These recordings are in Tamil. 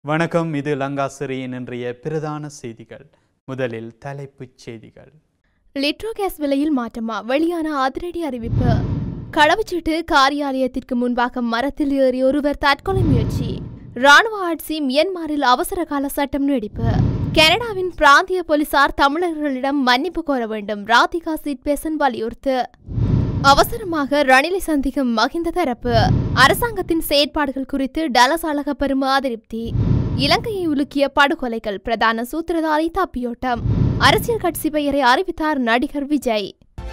வணக்கம் இது லங்காசிரியின் இன்றைய பிரதான செய்திகள் முதலில் தலைப்புச் செய்திகள் லிட்ரோ கேஸ் விலையில் மாற்றமா வெளியான அதிரடி அறிவிப்பு கடவுச்சீட்டு காரியாலயத்திற்கு முன்பாக மரத்தில் ஏறி ஒருவர் தற்கொலை முயற்சி ராணுவ ஆட்சி மியன்மாரில் அவசர கால சட்டம் நீடிப்பு கனடாவின் பிராந்திய போலீசார் தமிழர்களிடம் மன்னிப்பு கோர வேண்டும் ராதிகா சீட்பேசன் வலியுறுத்து அவசரமாக ரணிலை சந்திக்கும் மகிந்த தரப்பு அரசாங்கத்தின் செயற்பாடுகள் குறித்து டலஸ் அழக பெரும அதிருப்தி இலங்கையை உலுக்கிய படுகொலைகள் பிரதான சூத்திரதாரி தப்பியோட்டம் அரசியல் கட்சி பெயரை அறிவித்தார் நடிகர் விஜய்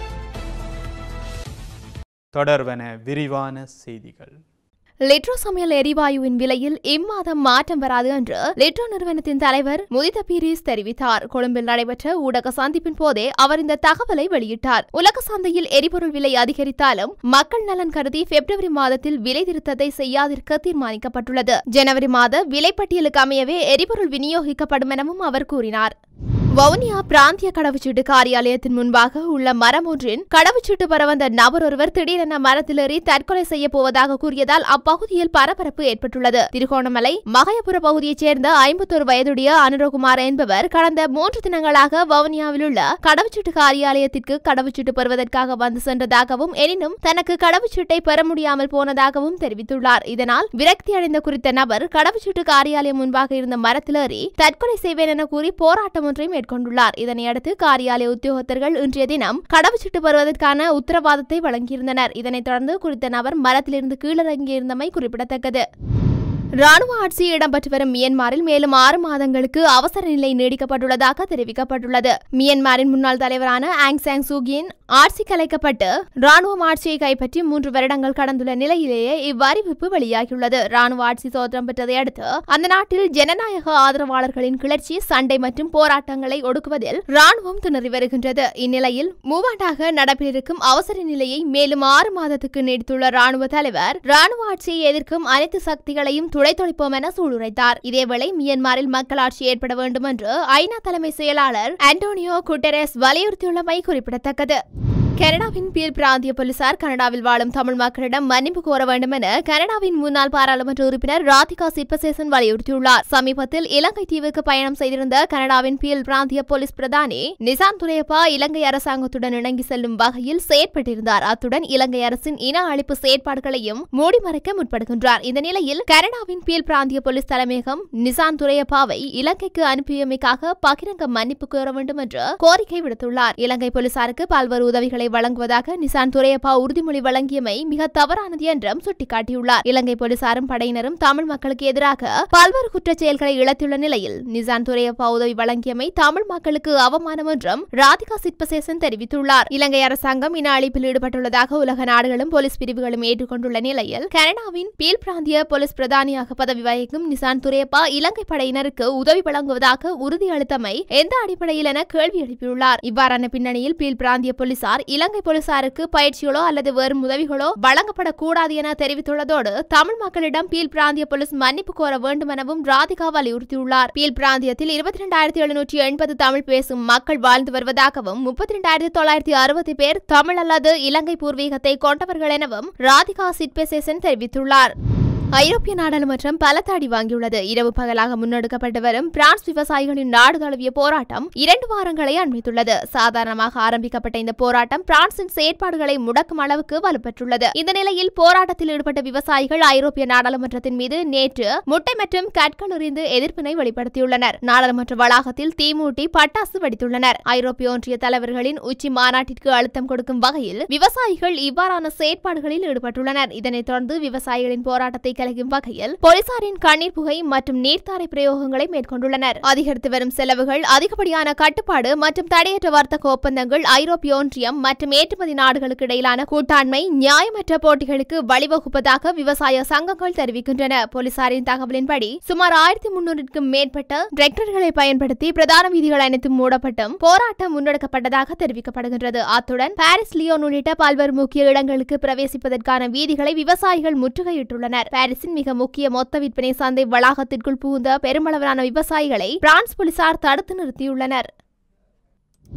தொடர்வன விரிவான செய்திகள் லிட்ரோ சமையல் எரிவாயுவின் விலையில் இம்மாதம் மாற்றம் வராது என்று லிட்ரோ நிறுவனத்தின் தலைவர் முதித பீரிஸ் தெரிவித்தார் கொழும்பில் நடைபெற்ற ஊடக சந்திப்பின் போதே அவர் இந்த தகவலை வெளியிட்டார் உலக சந்தையில் எரிபொருள் விலை அதிகரித்தாலும் மக்கள் நலன் கருதி பிப்ரவரி மாதத்தில் விலை திருத்தத்தை செய்யாதிருக்க தீர்மானிக்கப்பட்டுள்ளது ஜனவரி மாத விலைப்பட்டியலுக்கு அமையவே எரிபொருள் விநியோகிக்கப்படும் எனவும் அவர் கூறினார் வவுனியா பிராந்திய கடவுச்சீட்டு காரியாலயத்தின் முன்பாக உள்ள மரம் ஒன்றின் கடவுச்சீட்டு பெற வந்த நபர் ஒருவர் திடீரென மரத்திலேறி தற்கொலை செய்ய போவதாக கூறியதால் அப்பகுதியில் பரபரப்பு ஏற்பட்டுள்ளது திருகோணமலை மகையபுர பகுதியைச் சேர்ந்த ஐம்பத்தொரு வயதுடைய அனுரகுமார் என்பவர் கடந்த மூன்று தினங்களாக வவுனியாவில் உள்ள கடவுச்சீட்டு காரியாலயத்திற்கு கடவுச்சீட்டு பெறுவதற்காக வந்து சென்றதாகவும் எனினும் தனக்கு கடவுச்சீட்டை பெற முடியாமல் போனதாகவும் தெரிவித்துள்ளார் இதனால் விரக்தி அடைந்த குறித்த நபர் கடவுச்சீட்டு காரியாலயம் முன்பாக இருந்த மரத்திலேறி தற்கொலை செய்வேன் என கூறி போராட்டம் ஒன்றை மேற்கொண்டுள்ளார் இதனையடுத்து காரியாலய உத்தியோகத்தர்கள் இன்றைய தினம் கடவுச்சீட்டு பெறுவதற்கான உத்தரவாதத்தை வழங்கியிருந்தனர் இதனைத் தொடர்ந்து குறித்த நபர் மரத்திலிருந்து கீழிறங்கியிருந்தமை குறிப்பிடத்தக்கது ராணுவ ஆட்சி இடம்பெற்று வரும் மியன்மாரில் மேலும் ஆறு மாதங்களுக்கு அவசர நிலை நீடிக்கப்பட்டுள்ளதாக தெரிவிக்கப்பட்டுள்ளது மியன்மாரின் முன்னாள் தலைவரான ஆங் சாங் சூகியின் ஆட்சி கலைக்கப்பட்டு ராணுவம் ஆட்சியை கைப்பற்றி மூன்று வருடங்கள் கடந்துள்ள நிலையிலேயே இவ்வறிவிப்பு வெளியாகியுள்ளது ராணுவ ஆட்சி சுதந்திரம் பெற்றதை அடுத்து அந்த நாட்டில் ஜனநாயக ஆதரவாளர்களின் கிளர்ச்சி சண்டை மற்றும் போராட்டங்களை ஒடுக்குவதில் ராணுவம் திணறி வருகின்றது இந்நிலையில் மூவாண்டாக நடப்பில் இருக்கும் அவசர நிலையை மேலும் ஆறு மாதத்துக்கு நீடித்துள்ள ராணுவ தலைவர் ராணுவ ஆட்சியை எதிர்க்கும் அனைத்து சக்திகளையும் துடைத்தொழிப்போம் என சூளுரைத்தார் இதேவேளை மியன்மாரில் மக்களாட்சி ஏற்பட வேண்டும் என்று ஐநா தலைமை செயலாளர் ஆண்டோனியோ குட்டெரஸ் வலியுறுத்தியுள்ளமை குறிப்பிடத்தக்கது கனடாவின் பீர் பிராந்திய போலீசார் கனடாவில் வாழும் தமிழ் மக்களிடம் மன்னிப்பு கோர வேண்டும் என கனடாவின் முன்னாள் பாராளுமன்ற உறுப்பினர் ராதிகா சிற்பசேசன் வலியுறுத்தியுள்ளார் சமீபத்தில் இலங்கை தீவுக்கு பயணம் செய்திருந்த கனடாவின் பீல் பிராந்திய போலீஸ் பிரதானி நிசான் துரையப்பா இலங்கை அரசாங்கத்துடன் இணங்கி செல்லும் வகையில் செயற்பட்டிருந்தார் அத்துடன் இலங்கை அரசின் இன அழிப்பு செயற்பாடுகளையும் மூடி மறைக்க முற்படுகின்றார் இந்த நிலையில் கனடாவின் பீல் பிராந்திய போலீஸ் தலைமையகம் நிசான் துரையப்பாவை இலங்கைக்கு அனுப்பியமைக்காக பகிரங்க மன்னிப்பு கோர வேண்டும் என்று கோரிக்கை விடுத்துள்ளார் இலங்கை போலீசாருக்கு பல்வேறு உதவிகளை வழங்குவதாக நிசான் துரையப்பா உறுதிமொழி வழங்கியமை மிக தவறானது என்றும் சுட்டிக்காட்டியுள்ளார் இலங்கை போலீசாரும் படையினரும் தமிழ் மக்களுக்கு எதிராக பல்வேறு குற்றச் செயல்களை இழத்துள்ள நிலையில் நிசான் துரையப்பா உதவி வழங்கியமை தமிழ் மக்களுக்கு அவமானம் என்றும் ராதிகா சிற்பசேசன் தெரிவித்துள்ளார் இலங்கை அரசாங்கம் இன அழிப்பில் ஈடுபட்டுள்ளதாக உலக நாடுகளும் போலீஸ் பிரிவுகளும் ஏற்றுக்கொண்டுள்ள நிலையில் கனடாவின் பீல் பிராந்திய போலீஸ் பிரதானியாக பதவி வகிக்கும் நிசான் துரையப்பா இலங்கை படையினருக்கு உதவி வழங்குவதாக உறுதியளித்தமை எந்த அடிப்படையில் என கேள்வி எழுப்பியுள்ளார் இவ்வாறான பின்னணியில் பீல் பிராந்திய போலீசார் இலங்கை போலீசாருக்கு பயிற்சிகளோ அல்லது வேறு உதவிகளோ வழங்கப்படக்கூடாது என தெரிவித்துள்ளதோடு தமிழ் மக்களிடம் பீல் பிராந்திய போலீஸ் மன்னிப்பு கோர வேண்டும் எனவும் ராதிகா வலியுறுத்தியுள்ளார் பீல் பிராந்தியத்தில் இருபத்தி ரெண்டாயிரத்தி எழுநூற்றி எண்பது தமிழ் பேசும் மக்கள் வாழ்ந்து வருவதாகவும் முப்பத்தி ரெண்டாயிரத்தி தொள்ளாயிரத்தி அறுபது பேர் தமிழ் அல்லது இலங்கை பூர்வீகத்தை கொண்டவர்கள் எனவும் ராதிகா சிட்பேசேசன் தெரிவித்துள்ளார் ஐரோப்பிய நாடாளுமன்றம் பலத்தாடி வாங்கியுள்ளது இரவு பகலாக முன்னெடுக்கப்பட்டு வரும் பிரான்ஸ் விவசாயிகளின் நாடு தழுவிய போராட்டம் இரண்டு வாரங்களை அண்மித்துள்ளது சாதாரணமாக ஆரம்பிக்கப்பட்ட இந்த போராட்டம் பிரான்சின் செயற்பாடுகளை முடக்கும் அளவுக்கு வலுப்பெற்றுள்ளது இந்த நிலையில் போராட்டத்தில் ஈடுபட்ட விவசாயிகள் ஐரோப்பிய நாடாளுமன்றத்தின் மீது நேற்று முட்டை மற்றும் கற்கள் எறிந்து எதிர்ப்பினை வெளிப்படுத்தியுள்ளனர் நாடாளுமன்ற வளாகத்தில் தீமூட்டி பட்டாசு வெடித்துள்ளனர் ஐரோப்பிய ஒன்றிய தலைவர்களின் உச்சி மாநாட்டிற்கு அழுத்தம் கொடுக்கும் வகையில் விவசாயிகள் இவ்வாறான செயற்பாடுகளில் ஈடுபட்டுள்ளனர் இதனைத் தொடர்ந்து விவசாயிகளின் போராட்டத்தை கலைக்கும் வகையில் போலீசாரின் கண்ணீர் புகை மற்றும் நீர்த்தாரை பிரயோகங்களை மேற்கொண்டுள்ளனர் அதிகரித்து வரும் செலவுகள் அதிகப்படியான கட்டுப்பாடு மற்றும் தடையற்ற வர்த்தக ஒப்பந்தங்கள் ஐரோப்பிய ஒன்றியம் மற்றும் ஏற்றுமதி நாடுகளுக்கு இடையிலான கூட்டாண்மை நியாயமற்ற போட்டிகளுக்கு வழிவகுப்பதாக விவசாய சங்கங்கள் தெரிவிக்கின்றன போலீசாரின் தகவலின்படி சுமார் ஆயிரத்தி முன்னூறுக்கும் மேற்பட்ட டிராக்டர்களை பயன்படுத்தி பிரதான வீதிகள் அனைத்தும் மூடப்பட்டும் போராட்டம் முன்னெடுக்கப்பட்டதாக தெரிவிக்கப்படுகின்றது அத்துடன் பாரிஸ் லியோன் உள்ளிட்ட பல்வேறு முக்கிய இடங்களுக்கு பிரவேசிப்பதற்கான வீதிகளை விவசாயிகள் முற்றுகையிட்டுள்ளனர் பாரிஸின் மிக முக்கிய மொத்த விற்பனை சந்தை வளாகத்திற்குள் புகுந்த பெருமளவிலான விவசாயிகளை பிரான்ஸ் போலீசார் தடுத்து நிறுத்தியுள்ளனர்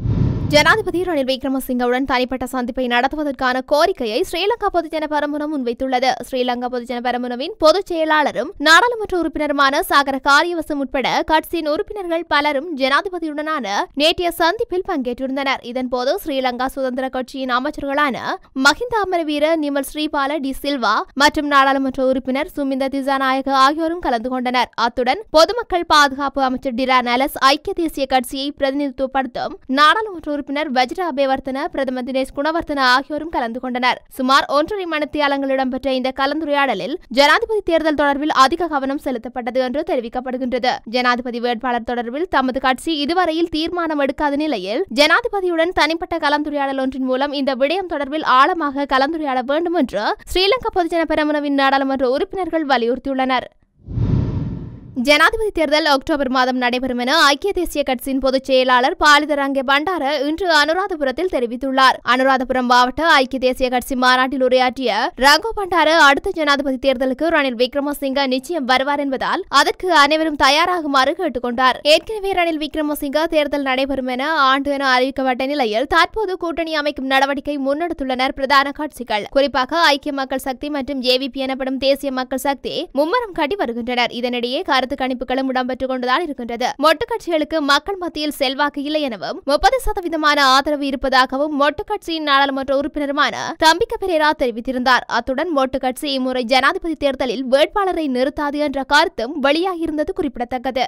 ஜனாதிபதி ரணில் விக்ரமசிங்கவுடன் தனிப்பட்ட சந்திப்பை நடத்துவதற்கான கோரிக்கையை ஸ்ரீலங்கா பொதுஜன பெரமுன முன்வைத்துள்ளது ஸ்ரீலங்கா பொதுஜன பெரமுனவின் பொதுச் செயலாளரும் நாடாளுமன்ற உறுப்பினருமான சாகர காரியவசம் உட்பட கட்சியின் உறுப்பினர்கள் பலரும் ஜனாதிபதியுடனான நேற்றைய சந்திப்பில் பங்கேற்றிருந்தனர் இதன்போது ஸ்ரீலங்கா சுதந்திர கட்சியின் அமைச்சர்களான மஹிந்த அமரவீர நிமல் ஸ்ரீபால டி சில்வா மற்றும் நாடாளுமன்ற உறுப்பினர் சுமிந்த திசாநாயக ஆகியோரும் கலந்து கொண்டனர் அத்துடன் பொதுமக்கள் பாதுகாப்பு அமைச்சர் டிரா நலஸ் ஐக்கிய தேசிய கட்சியை பிரதிநிதித்துவப்படுத்தும் நாடாளுமன்ற உறுப்பினர் வஜ்ர அபேவர்த்தன பிரதமர் தினேஷ் குணவர்த்தன ஆகியோரும் கலந்து கொண்டனர் சுமார் ஒன்றரை மணித்தியாலங்கள் இடம்பெற்ற இந்த கலந்துரையாடலில் ஜனாதிபதி தேர்தல் தொடர்பில் அதிக கவனம் செலுத்தப்பட்டது என்று தெரிவிக்கப்படுகின்றது ஜனாதிபதி வேட்பாளர் தொடர்பில் தமது கட்சி இதுவரையில் தீர்மானம் எடுக்காத நிலையில் ஜனாதிபதியுடன் தனிப்பட்ட கலந்துரையாடல் ஒன்றின் மூலம் இந்த விடயம் தொடர்பில் ஆழமாக கலந்துரையாட வேண்டும் என்று ஸ்ரீலங்கா பொதுஜன பெரமுனவின் நாடாளுமன்ற உறுப்பினர்கள் வலியுறுத்தியுள்ளனர் ஜனாதிபதி தேர்தல் அக்டோபர் மாதம் நடைபெறும் என ஐக்கிய தேசிய கட்சியின் பொதுச் செயலாளர் பாலிதரங்கே பண்டார இன்று அனுராதபுரத்தில் தெரிவித்துள்ளார் அனுராதபுரம் மாவட்ட ஐக்கிய தேசிய கட்சி மாநாட்டில் உரையாற்றிய ரங்கோ பண்டார அடுத்த ஜனாதிபதி தேர்தலுக்கு ரணில் விக்ரமசிங்க நிச்சயம் வருவார் என்பதால் அதற்கு அனைவரும் தயாராகுமாறு கேட்டுக்கொண்டார் ஏற்கனவே ரணில் விக்ரமசிங்க தேர்தல் நடைபெறும் என ஆண்டு என அறிவிக்கப்பட்ட நிலையில் தற்போது கூட்டணி அமைக்கும் நடவடிக்கை முன்னெடுத்துள்ளனர் பிரதான கட்சிகள் குறிப்பாக ஐக்கிய மக்கள் சக்தி மற்றும் ஜேவிபி எனப்படும் தேசிய மக்கள் சக்தி மும்மரம் காட்டி வருகின்றனர் இதனிடையே கருத்து கணிப்புகளும் இடம்பெற்றுக் கொண்டுதான் இருக்கின்றது மொட்டு கட்சிகளுக்கு மக்கள் மத்தியில் செல்வாக்கு இல்லை எனவும் முப்பது சதவீதமான ஆதரவு இருப்பதாகவும் மொட்டு கட்சியின் நாடாளுமன்ற உறுப்பினருமான தம்பிக்க பெரேரா தெரிவித்திருந்தார் அத்துடன் மொட்டு கட்சி இம்முறை ஜனாதிபதி தேர்தலில் வேட்பாளரை நிறுத்தாது என்ற கருத்தும் வெளியாகியிருந்தது குறிப்பிடத்தக்கது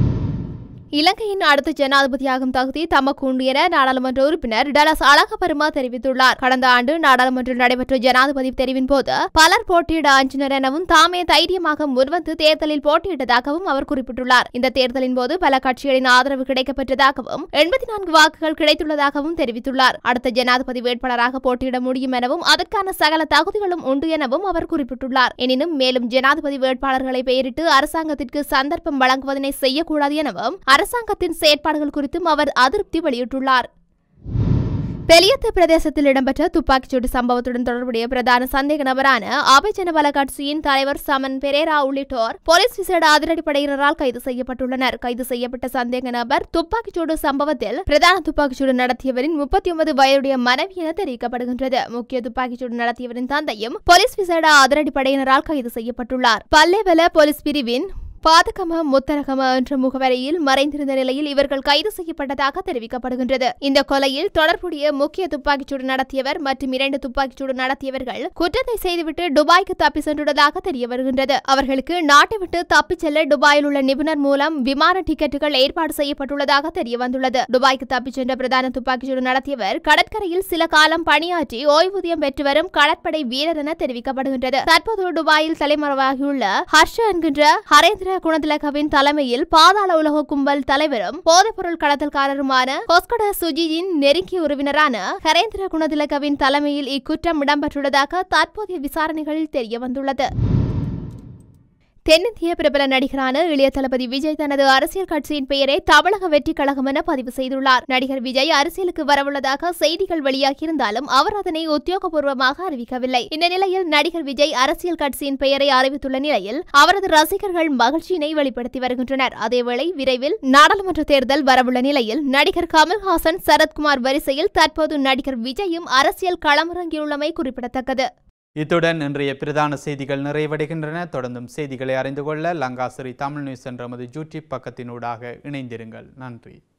இலங்கையின் அடுத்த ஜனாதிபதியாகும் தகுதி தமக்கு உண்டு என நாடாளுமன்ற உறுப்பினர் டலஸ் அழகபெருமா தெரிவித்துள்ளார் கடந்த ஆண்டு நாடாளுமன்றில் நடைபெற்ற ஜனாதிபதி தெரிவின் போது பலர் போட்டியிட அஞ்சினர் எனவும் தாமே தைரியமாக முன்வந்து தேர்தலில் போட்டியிட்டதாகவும் அவர் குறிப்பிட்டுள்ளார் இந்த தேர்தலின் போது பல கட்சிகளின் ஆதரவு கிடைக்கப்பெற்றதாகவும் எண்பத்தி நான்கு வாக்குகள் கிடைத்துள்ளதாகவும் தெரிவித்துள்ளார் அடுத்த ஜனாதிபதி வேட்பாளராக போட்டியிட முடியும் எனவும் அதற்கான சகல தகுதிகளும் உண்டு எனவும் அவர் குறிப்பிட்டுள்ளார் எனினும் மேலும் ஜனாதிபதி வேட்பாளர்களை பெயரிட்டு அரசாங்கத்திற்கு சந்தர்ப்பம் வழங்குவதனை செய்யக்கூடாது எனவும் அரசாங்கத்தின் செயற்பாடுகள் குறித்தும் அவர் அதிருப்தி வெளியிட்டுள்ளார் பெலியத்த பிரதேசத்தில் இடம்பெற்ற துப்பாக்கிச்சூடு சம்பவத்துடன் தொடர்புடைய பிரதான சந்தேக நபரான ஆபஜனபல கட்சியின் தலைவர் சமன் பெரேரா உள்ளிட்டோர் போலீஸ் விசேட அதிரடிப்படையினரால் கைது செய்யப்பட்டுள்ளனர் கைது செய்யப்பட்ட சந்தேக நபர் துப்பாக்கிச்சூடு சம்பவத்தில் பிரதான துப்பாக்கிச்சூடு நடத்தியவரின் முப்பத்தி ஒன்பது வயதுடைய மனைவி என தெரிவிக்கப்படுகின்றது முக்கிய துப்பாக்கிச்சூடு நடத்தியவரின் தந்தையும் போலீஸ் விசேட அதிரடிப்படையினரால் கைது செய்யப்பட்டுள்ளார் பல்லேவல போலீஸ் பிரிவின் பாதகம முத்தரகம என்ற முகவரியில் மறைந்திருந்த நிலையில் இவர்கள் கைது செய்யப்பட்டதாக தெரிவிக்கப்படுகின்றது இந்த கொலையில் தொடர்புடைய முக்கிய துப்பாக்கிச்சூடு நடத்தியவர் மற்றும் இரண்டு துப்பாக்கிச்சூடு நடத்தியவர்கள் குற்றத்தை செய்துவிட்டு துபாய்க்கு தப்பி சென்றுள்ளதாக தெரிய வருகின்றது அவர்களுக்கு நாட்டை விட்டு தப்பிச் செல்ல துபாயில் உள்ள நிபுணர் மூலம் விமான டிக்கெட்டுகள் ஏற்பாடு செய்யப்பட்டுள்ளதாக தெரிய வந்துள்ளது துபாய்க்கு தப்பிச் சென்ற பிரதான துப்பாக்கிச்சூடு நடத்தியவர் கடற்கரையில் சில காலம் பணியாற்றி ஓய்வூதியம் பெற்று வரும் கடற்படை வீரர் என தெரிவிக்கப்படுகின்றது தற்போது துபாயில் தலைமறைவாகியுள்ள ஹர்ஷ என்கின்ற ஹரேந்திர குணதிலகவின் தலைமையில் பாதாள உலக கும்பல் தலைவரும் போதைப்பொருள் கடத்தல்காரருமான கொஸ்கட சுஜியின் நெருங்கிய உறவினரான ஹரேந்திர குணதிலகவின் தலைமையில் இக்குற்றம் இடம்பெற்றுள்ளதாக தற்போதைய விசாரணைகளில் தெரிய வந்துள்ளது தென்னிந்திய பிரபல நடிகரான இளைய தளபதி விஜய் தனது அரசியல் கட்சியின் பெயரை தமிழக வெற்றி கழகம் என பதிவு செய்துள்ளார் நடிகர் விஜய் அரசியலுக்கு வரவுள்ளதாக செய்திகள் வெளியாகியிருந்தாலும் அவர் அதனை உத்தியோகபூர்வமாக அறிவிக்கவில்லை இந்த நிலையில் நடிகர் விஜய் அரசியல் கட்சியின் பெயரை அறிவித்துள்ள நிலையில் அவரது ரசிகர்கள் மகிழ்ச்சியினை வெளிப்படுத்தி வருகின்றனர் அதேவேளை விரைவில் நாடாளுமன்ற தேர்தல் வரவுள்ள நிலையில் நடிகர் கமல்ஹாசன் சரத்குமார் வரிசையில் தற்போது நடிகர் விஜயும் அரசியல் களமிறங்கியுள்ளமை குறிப்பிடத்தக்கது இத்துடன் இன்றைய பிரதான செய்திகள் நிறைவடைகின்றன தொடர்ந்தும் செய்திகளை அறிந்து கொள்ள லங்காசிரி தமிழ் நியூஸ் என்ற நமது யூடியூப் பக்கத்தினூடாக இணைந்திருங்கள் நன்றி